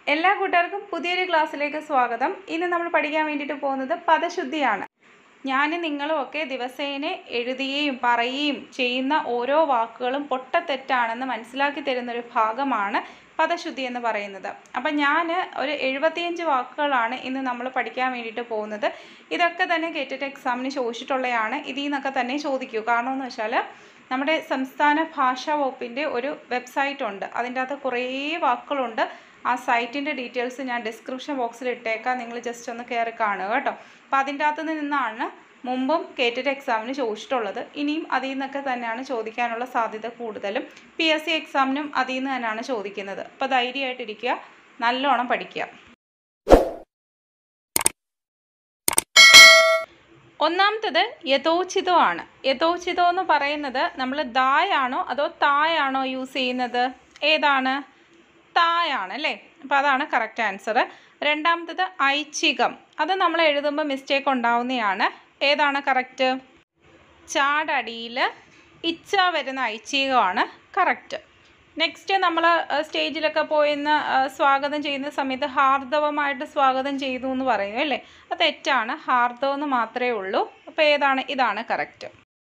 എല്ലാ കൂട്ടുകാർക്കും പുതിയൊരു ക്ലാസ്സിലേക്ക് സ്വാഗതം ഇന്ന് നമ്മൾ പഠിക്കാൻ വേണ്ടിയിട്ട് പോകുന്നത് പദശുദ്ധിയാണ് ഞാൻ നിങ്ങളും ഒക്കെ ദിവസേന എഴുതുകയും പറയുകയും ചെയ്യുന്ന ഓരോ വാക്കുകളും പൊട്ടത്തെറ്റാണെന്ന് മനസ്സിലാക്കി തരുന്നൊരു ഭാഗമാണ് പദശുദ്ധി എന്ന് പറയുന്നത് അപ്പം ഞാൻ ഒരു എഴുപത്തിയഞ്ച് വാക്കുകളാണ് ഇന്ന് നമ്മൾ പഠിക്കാൻ വേണ്ടിയിട്ട് പോകുന്നത് ഇതൊക്കെ തന്നെ ഗേറ്റഡ് എക്സാമിന് ചോദിച്ചിട്ടുള്ളതാണ് ഇതിൽ നിന്നൊക്കെ തന്നെ ചോദിക്കൂ കാരണം എന്ന് വെച്ചാൽ നമ്മുടെ സംസ്ഥാന ഭാഷാ വകുപ്പിൻ്റെ ഒരു വെബ്സൈറ്റ് ഉണ്ട് അതിൻ്റെ അകത്ത് കുറേ വാക്കുകളുണ്ട് ആ സൈറ്റിൻ്റെ ഡീറ്റെയിൽസ് ഞാൻ ഡിസ്ക്രിപ്ഷൻ ബോക്സിൽ ഇട്ടേക്കാം നിങ്ങൾ ജസ്റ്റ് ഒന്ന് കയറി കാണുക കേട്ടോ അപ്പോൾ അതിൻ്റെ അകത്ത് നിന്നാണ് മുമ്പും കേറ്റഡ് എക്സാമിന് ചോദിച്ചിട്ടുള്ളത് ഇനിയും അതിൽ നിന്നൊക്കെ തന്നെയാണ് ചോദിക്കാനുള്ള സാധ്യത കൂടുതലും പി എസ് സി എക്സാമിനും അതിൽ നിന്ന് തന്നെയാണ് ചോദിക്കുന്നത് അപ്പോൾ ധൈര്യമായിട്ടിരിക്കുക നല്ലോണം പഠിക്കുക ഒന്നാമത്തത് യഥോചിതമാണ് യഥോചിതം എന്ന് പറയുന്നത് നമ്മൾ ദായാണോ അതോ തായാണോ യൂസ് ചെയ്യുന്നത് ഏതാണ് തായാണ് അല്ലേ അപ്പോൾ അതാണ് കറക്റ്റ് ആൻസർ രണ്ടാമത്തത് ഐച്ഛികം അത് നമ്മൾ എഴുതുമ്പോൾ മിസ്റ്റേക്ക് ഉണ്ടാവുന്നതാണ് ഏതാണ് കറക്റ്റ് ചാടടിയിൽ ഇച്ച വരുന്ന ഐച്ഛികമാണ് കറക്റ്റ് നെക്സ്റ്റ് നമ്മൾ സ്റ്റേജിലൊക്കെ പോയിന്ന് സ്വാഗതം ചെയ്യുന്ന സമയത്ത് ഹാർദവമായിട്ട് സ്വാഗതം ചെയ്തു എന്ന് പറയും അല്ലേ അത് തെറ്റാണ് ഹാർദവം എന്ന് മാത്രമേ ഉള്ളൂ അപ്പോൾ ഏതാണ് ഇതാണ് കറക്റ്റ്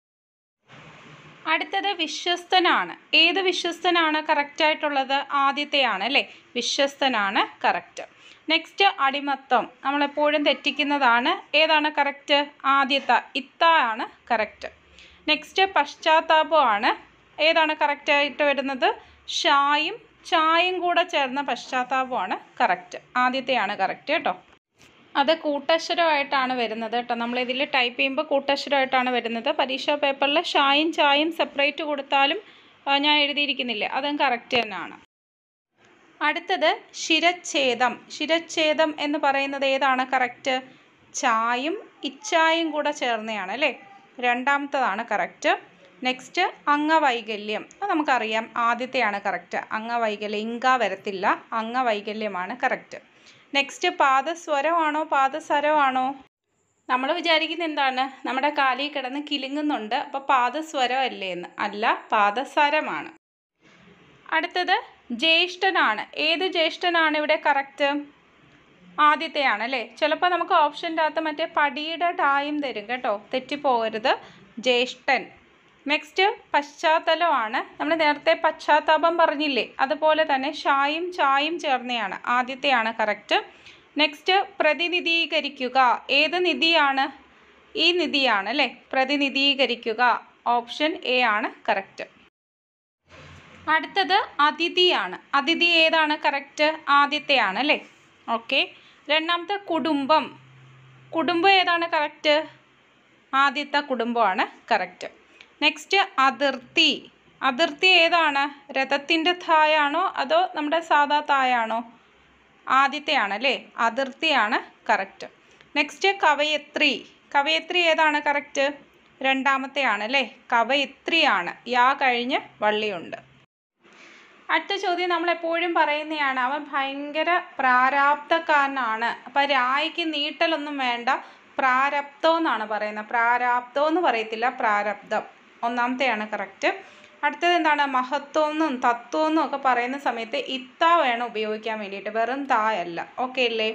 അടുത്തത് വിശ്വസ്തനാണ് ഏത് വിശ്വസ്തനാണ് കറക്റ്റ് ആയിട്ടുള്ളത് ആദ്യത്തെയാണ് അല്ലേ വിശ്വസ്തനാണ് കറക്റ്റ് നെക്സ്റ്റ് അടിമത്തം നമ്മളെപ്പോഴും തെറ്റിക്കുന്നതാണ് ഏതാണ് കറക്റ്റ് ആദ്യത്തെ ഇത്ത ആണ് കറക്റ്റ് നെക്സ്റ്റ് പശ്ചാത്താപമാണ് ഏതാണ് കറക്റ്റ് ആയിട്ട് വരുന്നത് ഷായും ചായും കൂടെ ചേർന്ന പശ്ചാത്താപമാണ് കറക്റ്റ് ആദ്യത്തെയാണ് കറക്റ്റ് കേട്ടോ അത് കൂട്ടക്ഷരമായിട്ടാണ് വരുന്നത് കേട്ടോ നമ്മൾ ഇതിൽ ടൈപ്പ് ചെയ്യുമ്പോൾ കൂട്ടക്ഷരമായിട്ടാണ് വരുന്നത് പരീക്ഷാ പേപ്പറിൽ ഷായും ചായും സെപ്പറേറ്റ് കൊടുത്താലും ആ, ഞാൻ എഴുതിയിരിക്കുന്നില്ലേ അതും കറക്റ്റ് തന്നെയാണ് അടുത്തത് ശിരച്ഛേദം ശിരച്ഛേദം എന്ന് പറയുന്നത് ഏതാണ് കറക്റ്റ് ചായും ഇച്ചായും കൂടെ ചേർന്നതാണ് അല്ലേ രണ്ടാമത്തതാണ് കറക്റ്റ് നെക്സ്റ്റ് അംഗവൈകല്യം അത് നമുക്കറിയാം ആദ്യത്തെയാണ് കറക്റ്റ് അംഗവൈകല്യം ഇങ്ക വരത്തില്ല അംഗവൈകല്യമാണ് കറക്റ്റ് നെക്സ്റ്റ് പാദസ്വരമാണോ പാദസരമാണോ നമ്മൾ വിചാരിക്കുന്ന എന്താണ് നമ്മുടെ കാലിൽ കിടന്ന് കിലുങ്ങുന്നുണ്ട് അപ്പോൾ പാദസ്വരം അല്ലേ എന്ന് അല്ല പാദസരമാണ് അടുത്തത് ജ്യേഷ്ഠനാണ് ഏത് ജ്യേഷ്ഠനാണ് ഇവിടെ കറക്റ്റ് ആദ്യത്തെയാണ് അല്ലേ ചിലപ്പോൾ നമുക്ക് ഓപ്ഷൻ്റെ അകത്ത് മറ്റേ പടിയുടെ ടായും തരും കേട്ടോ തെറ്റിപ്പോകരുത് ജ്യേഷ്ഠൻ നെക്സ്റ്റ് പശ്ചാത്തലമാണ് നമ്മൾ നേരത്തെ പശ്ചാത്താപം പറഞ്ഞില്ലേ അതുപോലെ തന്നെ ഷായും ചായും ചേർന്നയാണ് ആദ്യത്തെയാണ് കറക്റ്റ് നെക്സ്റ്റ് പ്രതിനിധീകരിക്കുക ഏത് നിധിയാണ് ഈ നിധിയാണ് അല്ലേ പ്രതിനിധീകരിക്കുക ഓപ്ഷൻ എ ആണ് കറക്റ്റ് അടുത്തത് അതിഥിയാണ് അതിഥി ഏതാണ് കറക്റ്റ് ആദ്യത്തെയാണ് അല്ലേ ഓക്കെ രണ്ടാമത്തെ കുടുംബം കുടുംബം ഏതാണ് കറക്റ്റ് ആദ്യത്തെ കുടുംബമാണ് കറക്റ്റ് നെക്സ്റ്റ് അതിർത്തി അതിർത്തി ഏതാണ് രഥത്തിൻ്റെ തായാണോ അതോ നമ്മുടെ സാധാ തായാണോ ആദ്യത്തെയാണ് അല്ലേ അതിർത്തിയാണ് കറക്റ്റ് നെക്സ്റ്റ് കവയത്രി കവയത്രി ഏതാണ് കറക്റ്റ് രണ്ടാമത്തെയാണ് അല്ലേ കവയത്രിയാണ് യാ കഴിഞ്ഞ് വള്ളിയുണ്ട് അടുത്ത ചോദ്യം നമ്മൾ എപ്പോഴും പറയുന്നതാണ് അവൻ ഭയങ്കര പ്രാരാബ്ധക്കാരനാണ് അപ്പം രായ്ക്ക് നീട്ടലൊന്നും വേണ്ട പ്രാരബ്ധം എന്നാണ് പറയുന്നത് പ്രാരാബ്ധം എന്ന് പറയത്തില്ല പ്രാരബ്ധം ഒന്നാമത്തെയാണ് കറക്റ്റ് അടുത്തത് എന്താണ് മഹത്വം എന്നും തത്വം എന്നും ഒക്കെ പറയുന്ന സമയത്ത് ഇത്ത വേണം ഉപയോഗിക്കാൻ വേണ്ടിയിട്ട് വെറും തായല്ല ഓക്കെ അല്ലേ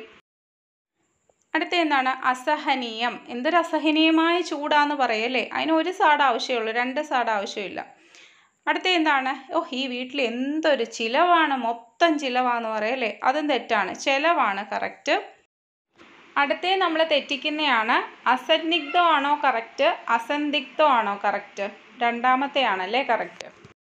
അടുത്ത എന്താണ് അസഹനീയം എന്തൊരു അസഹനീയമായ ചൂടാന്ന് പറയല്ലേ അതിന് ഒരു സാഡ് ആവശ്യമുള്ളൂ രണ്ട് സാഡ് ആവശ്യമില്ല അടുത്ത എന്താണ് ഓ ഈ വീട്ടിൽ എന്തൊരു ചിലവാണ് മൊത്തം ചിലവാന്ന് പറയല്ലേ അതും തെറ്റാണ് ചിലവാണ് കറക്റ്റ് അടുത്തേ നമ്മൾ തെറ്റിക്കുന്നതാണ് അസന്നിഗ്ധമാണോ കറക്റ്റ് അസന്ദിഗ്ധമാണോ കറക്റ്റ് രണ്ടാമത്തെയാണല്ലേ കറക്റ്റ്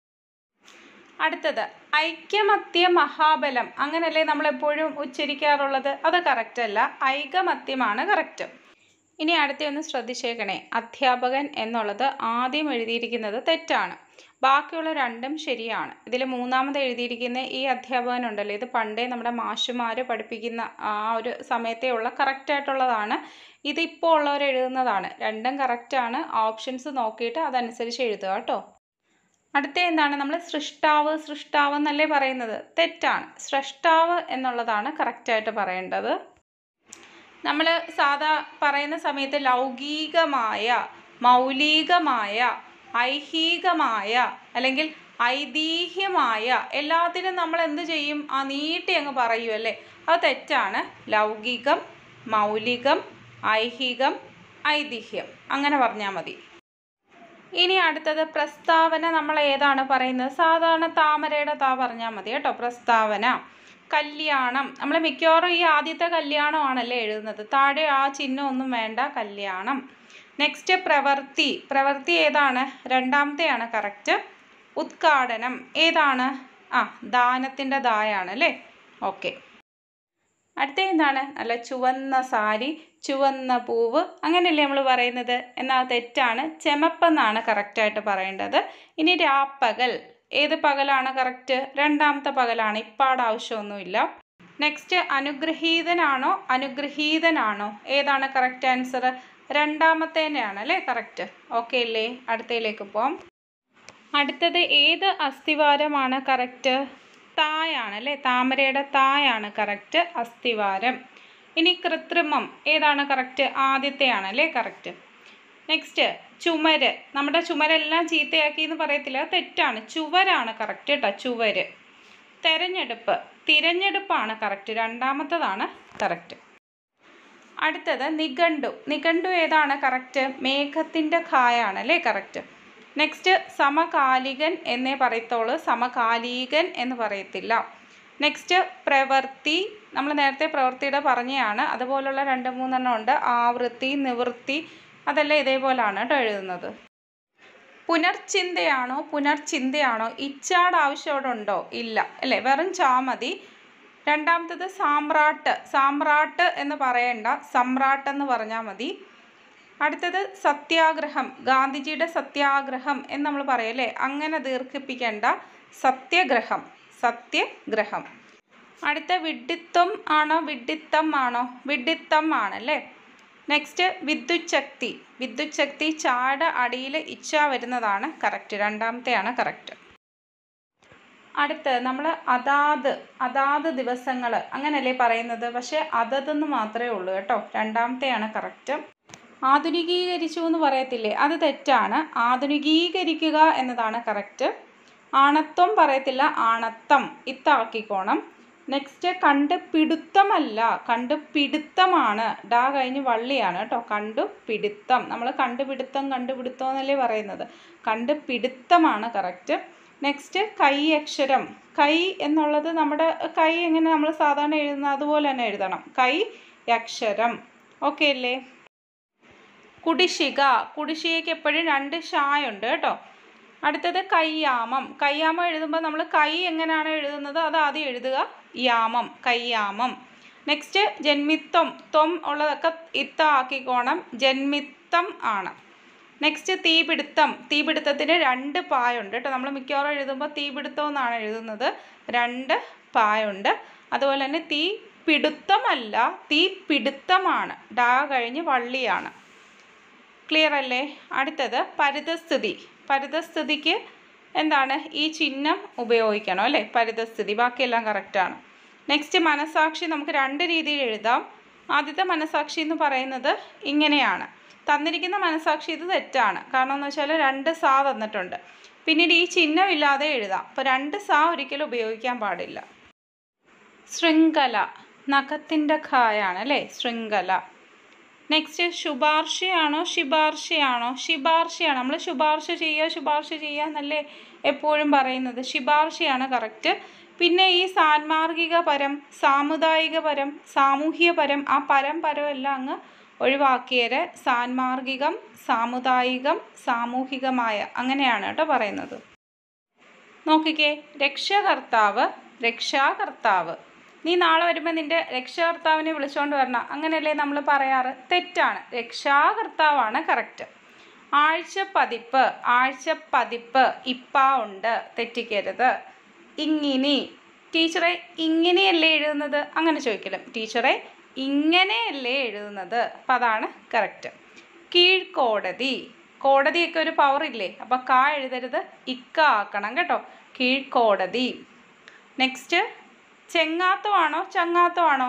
അടുത്തത് ഐക്യമത്യ മഹാബലം അങ്ങനല്ലേ നമ്മൾ എപ്പോഴും ഉച്ചരിക്കാറുള്ളത് അത് കറക്റ്റ് അല്ല ഐകമത്യമാണ് കറക്റ്റ് ഇനി അടുത്ത ഒന്ന് ശ്രദ്ധിച്ചേക്കണേ അധ്യാപകൻ എന്നുള്ളത് ആദ്യം എഴുതിയിരിക്കുന്നത് തെറ്റാണ് ബാക്കിയുള്ള രണ്ടും ശരിയാണ് ഇതിൽ മൂന്നാമത് എഴുതിയിരിക്കുന്ന ഈ അധ്യാപകൻ ഉണ്ടല്ലോ ഇത് പണ്ടേ നമ്മുടെ മാഷുമാർ പഠിപ്പിക്കുന്ന ആ ഒരു സമയത്തേ ഉള്ള കറക്റ്റ് ആയിട്ടുള്ളതാണ് ഇതിപ്പോൾ ഉള്ളവർ എഴുതുന്നതാണ് രണ്ടും കറക്റ്റാണ് ഓപ്ഷൻസ് നോക്കിയിട്ട് അതനുസരിച്ച് എഴുതുക കേട്ടോ അടുത്ത എന്താണ് നമ്മൾ സൃഷ്ടാവ് സൃഷ്ടാവ് എന്നല്ലേ പറയുന്നത് തെറ്റാണ് സൃഷ്ടാവ് എന്നുള്ളതാണ് കറക്റ്റായിട്ട് പറയേണ്ടത് നമ്മൾ സാധാ പറയുന്ന സമയത്ത് ലൗകികമായ മൗലികമായ ഐഹികമായ അല്ലെങ്കിൽ ഐതിഹ്യമായ എല്ലാത്തിനും നമ്മൾ എന്ത് ചെയ്യും ആ നീട്ടി അങ്ങ് പറയും അല്ലേ അത് തെറ്റാണ് ലൗകികം മൗലികം ഐഹികം ഐതിഹ്യം അങ്ങനെ പറഞ്ഞാൽ മതി ഇനി അടുത്തത് പ്രസ്താവന നമ്മൾ ഏതാണ് പറയുന്നത് സാധാരണ താമരയുടെ താ പറഞ്ഞാൽ മതി കേട്ടോ പ്രസ്താവന കല്യാണം നമ്മൾ മിക്കവാറും ഈ ആദ്യത്തെ കല്യാണമാണല്ലേ എഴുതുന്നത് താഴെ ആ ചിഹ്നം ഒന്നും വേണ്ട കല്യാണം നെക്സ്റ്റ് പ്രവൃത്തി പ്രവൃത്തി ഏതാണ് രണ്ടാമത്തെയാണ് കറക്റ്റ് ഉദ്ഘാടനം ഏതാണ് ആ ദാനത്തിൻ്റെ ദായാണ് അല്ലേ ഓക്കെ അടുത്ത എന്താണ് നല്ല ചുവന്ന സാരി ചുവന്ന പൂവ് അങ്ങനെയല്ലേ നമ്മൾ പറയുന്നത് എന്നാൽ തെറ്റാണ് ചെമപ്പെന്നാണ് കറക്റ്റായിട്ട് പറയേണ്ടത് ഇനി രാപ്പകൽ ഏത് പകലാണ് കറക്റ്റ് രണ്ടാമത്തെ പകലാണ് ഇപ്പാട് ആവശ്യമൊന്നുമില്ല നെക്സ്റ്റ് അനുഗ്രഹീതനാണോ അനുഗ്രഹീതനാണോ ഏതാണ് കറക്റ്റ് ആൻസർ രണ്ടാമത്തേനെയാണ് അല്ലേ കറക്റ്റ് ഓക്കെ അല്ലേ അടുത്തയിലേക്ക് പോവാം അടുത്തത് ഏത് അസ്ഥിവാരമാണ് കറക്റ്റ് തായാണ് അല്ലേ താമരയുടെ തായാണ് കറക്റ്റ് അസ്ഥിവാരം ഇനി കൃത്രിമം ഏതാണ് കറക്റ്റ് ആദ്യത്തെയാണ് അല്ലേ കറക്റ്റ് നെക്സ്റ്റ് ചുമര് നമ്മുടെ ചുമരെല്ലാം ചീത്തയാക്കി എന്ന് പറയത്തില്ല അത് തെറ്റാണ് ചുവരാണ് കറക്റ്റ് കേട്ടോ ചുവര് തെരഞ്ഞെടുപ്പ് തിരഞ്ഞെടുപ്പാണ് കറക്റ്റ് രണ്ടാമത്തതാണ് കറക്റ്റ് അടുത്തത് നിഘണ്ടു നിഘണ്ടു ഏതാണ് കറക്റ്റ് മേഘത്തിൻ്റെ ഖായാണ് അല്ലേ കറക്റ്റ് നെക്സ്റ്റ് സമകാലികൻ എന്നേ പറയത്തുള്ളൂ സമകാലികൻ എന്ന് പറയത്തില്ല നെക്സ്റ്റ് പ്രവൃത്തി നമ്മൾ നേരത്തെ പ്രവൃത്തിയുടെ പറഞ്ഞതാണ് അതുപോലുള്ള രണ്ട് മൂന്നെണ്ണം ഉണ്ട് ആവൃത്തി നിവൃത്തി അതെല്ലാം ഇതേപോലാണ് കേട്ടോ എഴുതുന്നത് പുനർചിന്തയാണോ പുനർചിന്തയാണോ ഇച്ചാട് ആവശ്യം അവിടെ ഉണ്ടോ ഇല്ല അല്ലേ വെറും ചാ മതി രണ്ടാമത്തത് സാമ്രാട്ട് സാമ്രാട്ട് എന്ന് പറയണ്ട സമ്രാട്ട് എന്ന് പറഞ്ഞാൽ മതി അടുത്തത് സത്യാഗ്രഹം ഗാന്ധിജിയുടെ സത്യാഗ്രഹം എന്ന് നമ്മൾ പറയല്ലേ അങ്ങനെ ദീർഘിപ്പിക്കേണ്ട സത്യഗ്രഹം സത്യഗ്രഹം അടുത്ത വിഡ്ഢിത്വം ആണോ വിഡ്ഢിത്തം ആണോ വിഡ്ഢിത്തം ആണല്ലേ നെക്സ്റ്റ് വിദ്യുത് ശക്തി വിദ്യുത് ശക്തി ചാട അടിയിൽ ഇച്ഛ വരുന്നതാണ് കറക്റ്റ് രണ്ടാമത്തെയാണ് കറക്റ്റ് അടുത്ത് നമ്മൾ അതാത് അതാത് ദിവസങ്ങൾ അങ്ങനല്ലേ പറയുന്നത് പക്ഷേ അതതെന്ന് മാത്രമേ ഉള്ളൂ കേട്ടോ രണ്ടാമത്തെയാണ് കറക്റ്റ് ആധുനികീകരിച്ചു എന്ന് പറയത്തില്ലേ അത് തെറ്റാണ് ആധുനികീകരിക്കുക എന്നതാണ് കറക്റ്റ് ആണത്വം പറയത്തില്ല ആണത്തം ഇത്താക്കിക്കോണം നെക്സ്റ്റ് കണ്ട് പിടുത്തമല്ല കണ്ട് പിടുത്തമാണ് ഡാ കഴിഞ്ഞ് വള്ളിയാണ് കേട്ടോ കണ്ടു പിടുത്തം നമ്മൾ കണ്ടുപിടുത്തം കണ്ടുപിടുത്തം എന്നല്ലേ പറയുന്നത് കണ്ട് പിടുത്തമാണ് കറക്റ്റ് നെക്സ്റ്റ് കൈ അക്ഷരം കൈ എന്നുള്ളത് നമ്മുടെ കൈ എങ്ങനെ നമ്മൾ സാധാരണ എഴുതുന്നത് അതുപോലെ തന്നെ എഴുതണം കൈ അക്ഷരം ഓക്കെ അല്ലേ കുടിശ്ശിക കുടിശ്ശികയ്ക്ക് എപ്പോഴും രണ്ട് ഷായുണ്ട് കേട്ടോ അടുത്തത് കയ്യാമം കയ്യാമം എഴുതുമ്പോൾ നമ്മൾ കൈ എങ്ങനെയാണ് എഴുതുന്നത് അത് ആദ്യം എഴുതുക യാമം കയ്യാമം നെക്സ്റ്റ് ജന്മിത്വം ത്വം ഉള്ളതൊക്കെ ഇത്ത ആക്കിക്കോണം ജന്മിത്തം ആണ് നെക്സ്റ്റ് തീപിടുത്തം തീപിടുത്തത്തിന് രണ്ട് പായുണ്ട് കേട്ടോ നമ്മൾ മിക്കവാറും എഴുതുമ്പോൾ തീപിടുത്തം എന്നാണ് എഴുതുന്നത് രണ്ട് പായുണ്ട് അതുപോലെ തന്നെ തീ പിടുത്തമല്ല തീ പിടുത്തമാണ് ഡാ കഴിഞ്ഞ് വള്ളിയാണ് ക്ലിയർ അല്ലേ അടുത്തത് പരിതസ്ഥിതി പരിതസ്ഥിതിക്ക് എന്താണ് ഈ ചിഹ്നം ഉപയോഗിക്കണം അല്ലേ പരിതസ്ഥിതി ബാക്കിയെല്ലാം കറക്റ്റാണ് നെക്സ്റ്റ് മനസാക്ഷി നമുക്ക് രണ്ട് രീതിയിൽ എഴുതാം ആദ്യത്തെ മനസാക്ഷി എന്ന് പറയുന്നത് ഇങ്ങനെയാണ് തന്നിരിക്കുന്ന മനസാക്ഷി ഇത് തെറ്റാണ് കാരണം എന്ന് വെച്ചാൽ രണ്ട് സാ തന്നിട്ടുണ്ട് പിന്നീട് ഈ ചിഹ്നം ഇല്ലാതെ എഴുതാം അപ്പോൾ രണ്ട് സാ ഒരിക്കലും ഉപയോഗിക്കാൻ പാടില്ല ശൃംഖല നഖത്തിൻ്റെ ഖായാണ് അല്ലേ ശൃംഖല നെക്സ്റ്റ് ശുപാർശയാണോ ശിപാർശയാണോ ശിപാർശയാണ് നമ്മൾ ശുപാർശ ചെയ്യുക ശുപാർശ ചെയ്യുക എന്നല്ലേ എപ്പോഴും പറയുന്നത് ശിപാർശയാണ് കറക്റ്റ് പിന്നെ ഈ സാൻമാർഗിക പരം സാമുദായിക പരം സാമൂഹിക പരം ആ പരം പരം എല്ലാം അങ്ങ് ഒഴിവാക്കിയത് സാൻമാർഗികം സാമുദായികം സാമൂഹികമായ അങ്ങനെയാണ് കേട്ടോ പറയുന്നത് നോക്കിക്കേ രക്ഷകർത്താവ് രക്ഷാകർത്താവ് നീ നാളെ വരുമ്പോൾ നിന്റെ രക്ഷകർത്താവിനെ വിളിച്ചുകൊണ്ട് വരണം അങ്ങനെയല്ലേ നമ്മൾ പറയാറ് തെറ്റാണ് രക്ഷാകർത്താവാണ് കറക്റ്റ് ആഴ്ചപ്പതിപ്പ് ആഴ്ചപ്പതിപ്പ് ഇപ്പ ഉണ്ട് തെറ്റിക്കരുത് ഇങ്ങിനി ടീച്ചറെ ഇങ്ങനെയല്ലേ എഴുതുന്നത് അങ്ങനെ ചോദിക്കലും ടീച്ചറെ ഇങ്ങനെയല്ലേ എഴുതുന്നത് അപ്പം അതാണ് കറക്റ്റ് കീഴ്ക്കോടതി കോടതിയൊക്കെ ഒരു പവർ ഇല്ലേ അപ്പം കാ എഴുതരുത് ഇക്ക ആക്കണം കേട്ടോ കീഴ്ക്കോടതി നെക്സ്റ്റ് ചെങ്ങാത്തമാണോ ചങ്ങാത്തമാണോ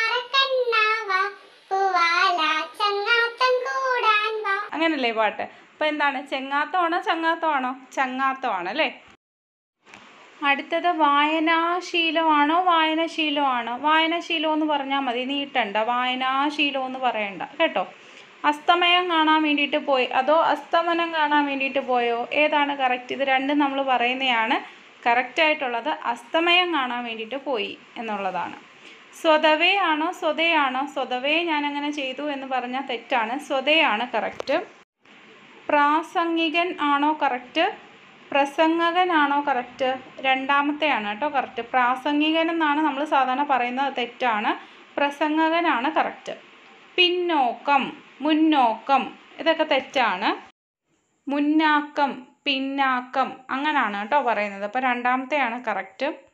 അണ്ണാറക്കണ്ണാവ പൂവാല ചങ്ങാത്തം കൂടാൻ വാ അങ്ങനല്ലേ പാട്ട് അപ്പോൾ എന്താണ് ചെങ്ങാത്തമാണോ ചങ്ങാത്തമാണോ ചങ്ങാത്തമാണ് അല്ലേ അടുത്തത് വായനാശീലമാണോ വായനശീലമാണോ വായനശീലം എന്ന് പറഞ്ഞാൽ മതി നീട്ടണ്ട വായനാശീലം എന്ന് പറയണ്ട കേട്ടോ അസ്തമയം കാണാൻ വേണ്ടിയിട്ട് പോയി അതോ അസ്തമനം കാണാൻ വേണ്ടിയിട്ട് പോയോ ഏതാണ് കറക്റ്റ് ഇത് രണ്ടും നമ്മൾ പറയുന്നതാണ് കറക്റ്റായിട്ടുള്ളത് അസ്തമയം കാണാൻ വേണ്ടിയിട്ട് പോയി എന്നുള്ളതാണ് സ്വതവേ ആണോ സ്വതയാണോ സ്വതവേ ഞാനങ്ങനെ ചെയ്തു എന്ന് പറഞ്ഞാൽ തെറ്റാണ് സ്വതയാണ് കറക്റ്റ് പ്രാസംഗികൻ ആണോ കറക്റ്റ് പ്രസംഗകനാണോ കറക്റ്റ് രണ്ടാമത്തെയാണ് കേട്ടോ കറക്റ്റ് പ്രാസംഗികൻ എന്നാണ് നമ്മൾ സാധാരണ പറയുന്നത് തെറ്റാണ് പ്രസംഗകനാണ് കറക്റ്റ് പിന്നോക്കം മുന്നോക്കം ഇതൊക്കെ തെറ്റാണ് മുന്നാക്കം പിന്നാക്കം അങ്ങനെയാണ് കേട്ടോ പറയുന്നത് അപ്പോൾ രണ്ടാമത്തെയാണ് കറക്റ്റ്